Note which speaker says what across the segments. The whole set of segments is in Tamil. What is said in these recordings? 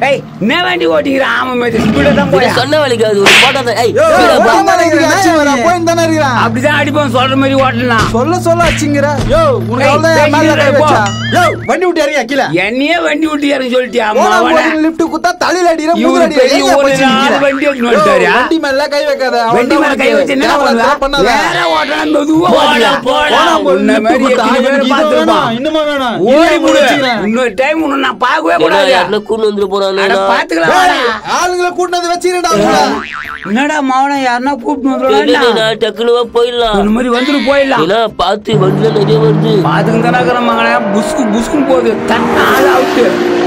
Speaker 1: ஏய் என்ன வண்டி ஓட்டிக்கிறான் ஆமா மேது ஸ்பீடா தான்
Speaker 2: இது
Speaker 1: போயா
Speaker 2: சொன்ன வேலைக்கு அது ஒரு போட்டோ தான் ஏய்
Speaker 3: யோ,
Speaker 2: கீழே பா.
Speaker 3: போயின்னு தானே இருக்கிறேன், அடிச்சு வரேன், போயின்னு தானே இருக்கிறேன்.
Speaker 1: அப்படிதான் அடிப்போம் சொல்ற மாதிரி ஓட்டலாம்
Speaker 3: சொல்ல சொல்ல அடிச்சுங்கிற யோ உனக்கு
Speaker 1: ஏய்,
Speaker 3: அவ்வளவுதான் என் மேல
Speaker 1: பேசிக்கிறே,
Speaker 3: கை
Speaker 1: போ.
Speaker 3: வச்சா யோ வண்டி விட்டு இறங்கியா கீழே
Speaker 1: என்னையே வண்டி விட்டு இறங்க சொல்லிட்டியா
Speaker 3: போனா
Speaker 1: மாவன
Speaker 3: போறீங்க, lift குத்தா தலையில அடிக்கிற,
Speaker 1: இவரு
Speaker 3: முதுகுல அடிக்கிற,
Speaker 1: பெரிய
Speaker 3: ஏன்
Speaker 1: ஒரு
Speaker 3: போச்சு
Speaker 1: நாலு
Speaker 3: நிக்கிற?
Speaker 1: வண்டி எடுத்துன்னு
Speaker 3: யோ,
Speaker 1: வந்துட்டாரா?
Speaker 3: வண்டி மேல கை வைக்காத
Speaker 1: வண்டி மேல கை வச்சு என்ன
Speaker 3: தேவையில்லாத
Speaker 1: பண்ணுவ?
Speaker 3: பண்ணாத.
Speaker 1: நேரா ஓட்டலாம், மெதுவா
Speaker 2: போடா,
Speaker 1: ஓட்டலாம்.
Speaker 2: போடா.
Speaker 3: போனா போய்
Speaker 1: உன்னை
Speaker 3: lift
Speaker 1: மாதிரி
Speaker 3: குத்தா,
Speaker 1: எத்தனை பேரை
Speaker 3: எனக்கு இது
Speaker 1: பார்த்திருப்பான்.
Speaker 3: வேணாம், இன்னுமா வேணாம்?
Speaker 1: ஓடி
Speaker 3: இல்ல,
Speaker 1: முடு.
Speaker 3: வச்சுக்கிறேன்.
Speaker 1: இன்னொரு டைம் உன்னை நான் பார்க்கவே
Speaker 2: ஏன்னா,
Speaker 1: கூடாது
Speaker 2: யாருன்னா கூண்டு வந்துட்டு போறானே
Speaker 1: அட, பாத்துக்கலாம்
Speaker 3: ஏய்,
Speaker 1: வாடா.
Speaker 3: ஆளுங்களை கூட்டினது வச்சுக்கிறேன்டா உங்களை.
Speaker 1: என்னடா மாவன யாருன்னா கூப்பிட்டு வந்துடுவாங்க
Speaker 2: டக்குனு வா, போயிடலாம்
Speaker 1: இந்த மாதிரி வந்துட்டு போயிடலாம்
Speaker 2: ஏன்னா பார்த்து வண்டில நிறைய வருது
Speaker 1: பாத்துக்கு தானே இருக்கிற மகனே புஸ்கு புஸ்குன்னு போகுது தட்ட ஆள் அவுட்டு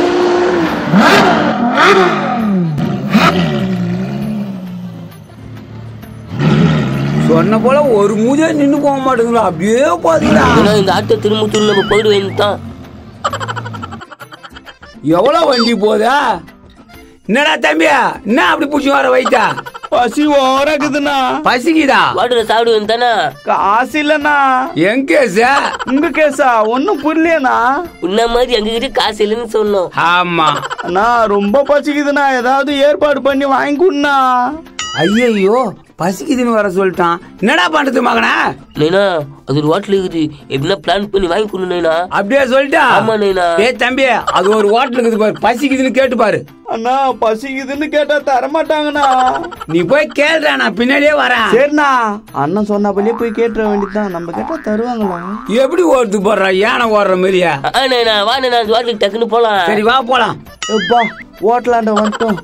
Speaker 1: சொன்ன போல ஒரு மூதே நின்னு போக மாட்டேங்குது அப்படியே பாத்துக்கிறா
Speaker 2: ஏன்னா இந்த ஆட்டை திரும்ப திரும்ப நம்ம போயிட வேண்டியதுதான்
Speaker 1: எவ்வளவு வண்டி போதா என்னடா தம்பியா என்ன அப்படி புடிச்சு வர வைத்தா
Speaker 4: பசி ஓரக்குதுண்ணா
Speaker 1: பசிக்குதா
Speaker 2: வாட்டரை சாப்பிட வேண்டியதானே
Speaker 4: காசு இல்லண்ணா
Speaker 1: எங்க சார்
Speaker 4: உங்க கேஸா ஒன்னும் புரியலையண்ணா
Speaker 2: உன்ன மாதிரி எங்ககிட்ட காசு இல்லைன்னு சொன்னோம்
Speaker 1: ஆமா
Speaker 4: அண்ணா ரொம்ப பசிக்குதுண்ணா ஏதாவது ஏற்பாடு பண்ணி வாங்கி கொடுண்ணா
Speaker 1: ஐயையோ பசிக்குதுன்னு வர சொல்லிட்டான் என்னடா பண்றது மகனா
Speaker 2: நைனா அது ஒரு ஹோட்டல் இருக்குது எப்படின்னா பிளான் பண்ணி வாங்கி கொடு நைனா
Speaker 1: அப்படியே சொல்லிட்டா
Speaker 2: ஆமா, நைனா.
Speaker 1: ஏ தம்பி அது ஒரு ஹோட்டல் இருக்குது பாரு பசிக்குதுன்னு கேட்டு பாரு
Speaker 4: அண்ணா பசிக்குதுன்னு கேட்டா தரமாட்டாங்கண்ணா
Speaker 1: நீ போய் கேளுடா நான் பின்னாடியே வரேன்
Speaker 4: சரிண்ணா அண்ணன் சொன்னபடியே போய் கேட்டுற வேண்டியதுதான் நம்ம கேட்டா தருவாங்களா
Speaker 1: எப்படி ஓடுது போடுறா யானை ஓடுற மாதிரியா
Speaker 2: ஆ நைனா வா நைனா அந்த ஹோட்டலுக்கு டக்குன்னு போலாம்
Speaker 1: சரி வா போலாம்
Speaker 4: எப்பா ஓட்டலாண்ட வந்துட்டோம்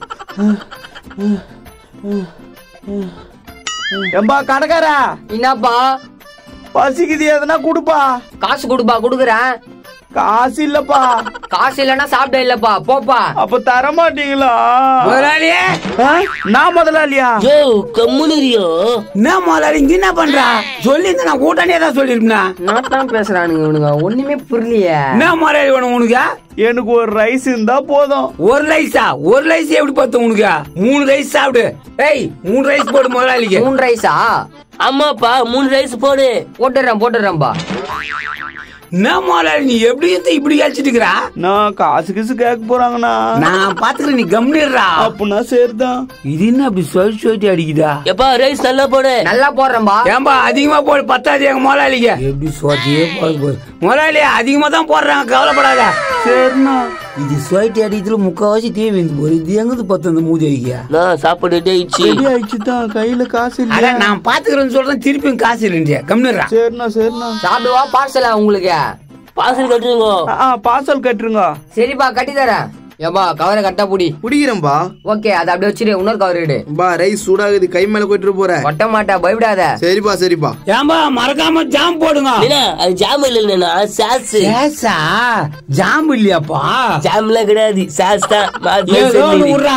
Speaker 4: ஏம்பா கடைக்காரா
Speaker 5: என்னப்பா
Speaker 4: பசிக்குது எதுனா கொடுப்பா
Speaker 5: காசு கொடுப்பா கொடுக்குறேன்
Speaker 4: காசு இல்லப்பா
Speaker 5: காசு இல்லைன்னா சாப்பிட இல்லப்பா போப்பா
Speaker 4: அப்ப தர மாட்டீங்களா
Speaker 1: முதலாளியே
Speaker 4: ஆ? நான் முதலாளியா
Speaker 2: யோ கம்முனிரியோ
Speaker 1: என்ன முதலாளி இங்க என்ன பண்றா சொல்லிருந்து நான் கூட்டாண்டியே தான் சொல்லிருப்பேன்
Speaker 5: நான் தான் பேசுறானுங்க இவனுங்க ஒண்ணுமே புரியலையே
Speaker 1: என்ன முதலாளி வேணும் உனக்கு
Speaker 4: எனக்கு ஒரு ரைஸ் இருந்தா போதும்
Speaker 1: ஒரு ரைஸா ஒரு ரைஸ் எப்படி பார்த்த உனக்கு மூணு ரைஸ் சாப்பிடு ஏய் மூணு ரைஸ் போடு முதலாளிக்கு
Speaker 5: மூணு ரைஸா
Speaker 2: ஆமாப்பா மூணு ரைஸ் போடு
Speaker 5: போட்டுறேன் போட்டுறேன்பா
Speaker 1: என்ன முதலாளி நீ எப்படி இருந்து இப்படி கழிச்சிட்டு இருக்கிறா
Speaker 4: நான் காசு கிசு கேட்க போறாங்கண்ணா
Speaker 1: நான் பாத்துக்கிறேன் நீ கம்னிடுறா
Speaker 4: அப்படின்னா சரிதான்
Speaker 1: இது என்ன அப்படி சொல்லி சொல்லிட்டு அடிக்குதா
Speaker 2: எப்பா ரைஸ் நல்லா போடு
Speaker 5: நல்லா போடுறேன்பா
Speaker 1: ஏன்பா அதிகமா போடு பத்தாது எங்க முதலாளிக்கு எப்படி சோட்டியே போது போது முதலாளி அதிகமா தான் போடுறாங்க கவலைப்படாத
Speaker 4: சரிண்ணா
Speaker 1: இது சோட்டி அடிக்கிறதுல முக்காவாசி தேவை இந்த போது இது எங்கது பத்து அந்த மூதி வைக்க
Speaker 2: நான் சாப்பாடு ரெடி ஆயிடுச்சு
Speaker 4: ரெடி ஆயிடுச்சு தான் கையில காசு
Speaker 1: அட
Speaker 4: இல்லையா
Speaker 1: நான் பாத்துக்கிறேன்னு சொல்றேன் திருப்பியும் காசு இல்லைன்றியா கம்னிடுறா
Speaker 4: சரிண்ணா சரிண்ணா
Speaker 5: சாப்பிடுவா பார்சலா உங்களுக்கு
Speaker 2: பார்சல் கட்டுருங்க
Speaker 4: ஆ பார்சல் கட்டுருங்க
Speaker 5: சரிப்பா கட்டி தரேன் ஏப்பா கவரை கட்டா புடி
Speaker 3: குடிக்கிறேன்பா
Speaker 5: ஓகே அதை அப்படியே வச்சிரு இன்னொரு கவர் இடு
Speaker 3: பா ரைஸ் சூடாகுது கை மேல கொட்டிட்டு போற
Speaker 5: கொட்ட மாட்டா பயப்படாத
Speaker 3: சரிப்பா சரிப்பா
Speaker 1: ஏன்பா மறக்காம ஜாம் போடுங்க
Speaker 2: நைனா அது ஜாம் இல்லைன்னா சாஸ்
Speaker 1: ஏசா ஜாம் இல்லையாப்பா
Speaker 2: ஜாம்லாம் கிடையாது சாஸ் தான் மாத்தி மாத்தி
Speaker 1: ஏதோ ஒண்ணு
Speaker 2: சொல்லிடு.
Speaker 1: விட்றா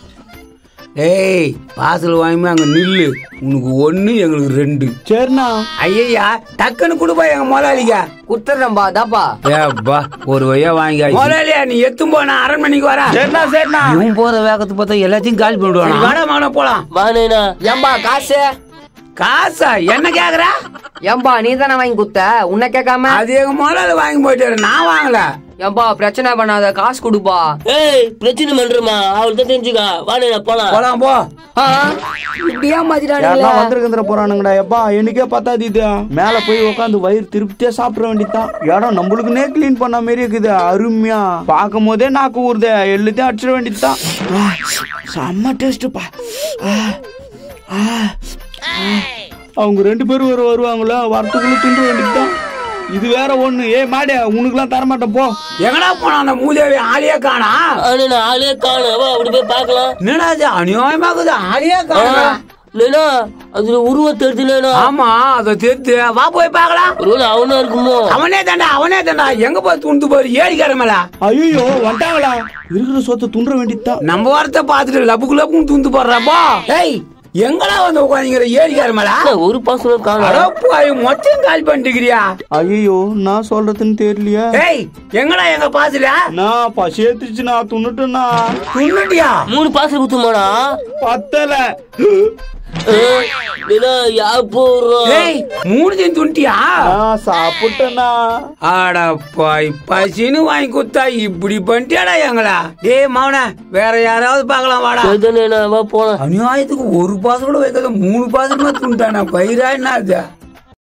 Speaker 1: ஏய் பார்சல் வாங்கி அங்க நில்லு உனக்கு ஒண்ணு எங்களுக்கு ரெண்டு
Speaker 4: சரிண்ணா
Speaker 1: ஐயா டக்குன்னு கொடுப்பா எங்க முதலாளிக்க
Speaker 5: குடுத்துறேன்பா தாப்பா
Speaker 1: ஏப்பா ஒரு வழியா வாங்கி முதலாளியா நீ எத்தும் போ நான் அரண்மனைக்கு வரேன்
Speaker 4: சரிண்ணா சரிண்ணா
Speaker 1: இவன் போற வேகத்தை பார்த்தா எல்லாத்தையும் காலி பண்ணிடுவான் வாடா மகன போலாம்
Speaker 2: வா நைனா
Speaker 5: ஏம்பா காசு
Speaker 1: காசா என்ன கேக்குற
Speaker 5: ஏம்பா நீ தானே வாங்கி குத்த உன்னை கேட்காம
Speaker 1: அது எங்க முதலாளி வாங்கி போயிட்டாரு நான் வாங்கல
Speaker 5: ஏம்பா பிரச்சனை பண்ணாத காசு கொடுப்பா
Speaker 2: ஏய் பிரச்சனை பண்றமா அவள் தான் தெரிஞ்சுக்கா வா நைனா போலாம்
Speaker 1: போலாம் போ
Speaker 5: ஆ, இப்படியா மாத்திட்டானுங்களே
Speaker 4: யாரெல்லாம் வந்திருக்கிற போறானுங்கடா எப்பா எனக்கே பத்தாது இது மேல போய் உட்காந்து வயிறு திருப்தியா சாப்பிட வேண்டியதுதான் இடம் நம்மளுக்குனே கிளீன் பண்ண மாதிரி இருக்குது அருமையா பார்க்கும் போதே நாக்கு ஊறுதே எல்லாத்தையும் அடிச்சிட வேண்டியதுதான் ஆ, செம்ம டேஸ்ட்டுப்பா அவங்க ரெண்டு பேரும் வரு வருவாங்களா வரத்துக்குள்ள தின்ற வேண்டியதுதான் இது வேற ஒண்ணு ஏய் மாடியா உனக்குலாம் தரமாட்டேன் போ
Speaker 1: எங்கடா போனா அந்த மூதேவி ஆளியே காணா
Speaker 2: ஆனா ஆளே காணும் வா அப்படி போய் பார்க்கலாம்
Speaker 1: என்னடா இது அநியாயமாக்குது ஆளியே காணா
Speaker 2: நைனா அதுல உருவத்தை எடுத்து நைனா
Speaker 1: ஆமா அதை தெரித்து வா போய் பார்க்கலாம்
Speaker 2: ஒருவேளை அவனா இருக்குமோ
Speaker 1: அவனே தாண்டா அவனே தாண்டா எங்க போய் துண்டு போய் ஏறிக்கிற மேல
Speaker 4: ஐயோ வந்துட்டாங்களா இருக்கிற சொத்தை துன்ற வேண்டியதுதான்
Speaker 1: நம்ம வாரத்தை பார்த்துட்டு லப்புக்கு லப்புன்னு துண்டு போடுறாப்பா ஏய் எங்கடா வந்து உட்காந்துங்கிற ஏறிக்கிற மேல
Speaker 2: என்ன, ஒரு பாசனம் காணும்
Speaker 1: அடப்பாய் மொத்தம் கால் பண்ணிட்டுக்கிறியா
Speaker 4: ஐயோ நான் சொல்றதுன்னு தெரியலையா
Speaker 1: ஏய் எங்கடா எங்க பாத்துல
Speaker 4: நான் பசி ஏத்துச்சு நான் துண்ணுட்டேன்னா
Speaker 1: துண்ணுட்டியா
Speaker 2: மூணு பாசல் குத்துமாடா
Speaker 4: பத்தல
Speaker 2: யா போடுறோம்
Speaker 1: ஏய் மூணு தின் துண்டியா
Speaker 4: ஆ, சாப்பிட்டேண்ணா
Speaker 1: ஆடப்பாய் பசின்னு வாங்கி கொடுத்தா இப்படி பண்ணிட்டியாடா எங்களா டேய் மவன வேற யாராவது பார்க்கலாம் வாடா
Speaker 2: சரிதானே நான் வா போலாம்
Speaker 1: அநியாயத்துக்கு ஒரு பாசம் கூட வைக்காத மூணு பாசமா துண்டானா பயிரா என்ன அது